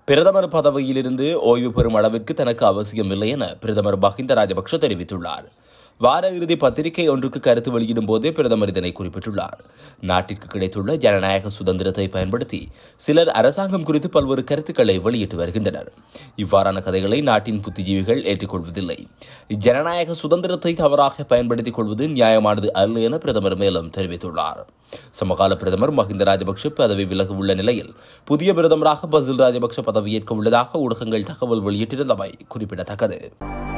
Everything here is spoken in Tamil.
பிரதமர் பதவியிலிருந்து ஓய்வு பெறும் அளவிற்கு தனக்கு அவசியமில்லை என பிரதமர் மஹிந்த ராஜபக்ஷ தெரிவித்துள்ளார் வார இறுதி பத்திரிகை ஒன்றுக்கு கருத்து வெளியிடும் போதே பிரதமர் இதனை குறிப்பிட்டுள்ளார் நாட்டிற்கு கிடைத்துள்ள ஜனநாயக சுதந்திரத்தை பயன்படுத்தி சிலர் அரசாங்கம் குறித்து பல்வேறு கருத்துக்களை வெளியிட்டு வருகின்றனர் இவ்வாறான கதைகளை நாட்டின் புத்திஜீவிகள் ஏற்றுக்கொள்வதில்லை ஜனநாயக சுதந்திரத்தை தவறாக பயன்படுத்திக் கொள்வது நியாயமானது அல்ல என பிரதமர் மேலும் தெரிவித்துள்ளார் சமகால பிரதமர் மஹிந்த ராஜபக்ஷ பதவி விலக உள்ள நிலையில் புதிய பிரதமராக பசில் ராஜபக்ஷ பதவியேற்க உள்ளதாக ஊடகங்கள் தகவல் வெளியிட்டிருந்தமை குறிப்பிடத்தக்கது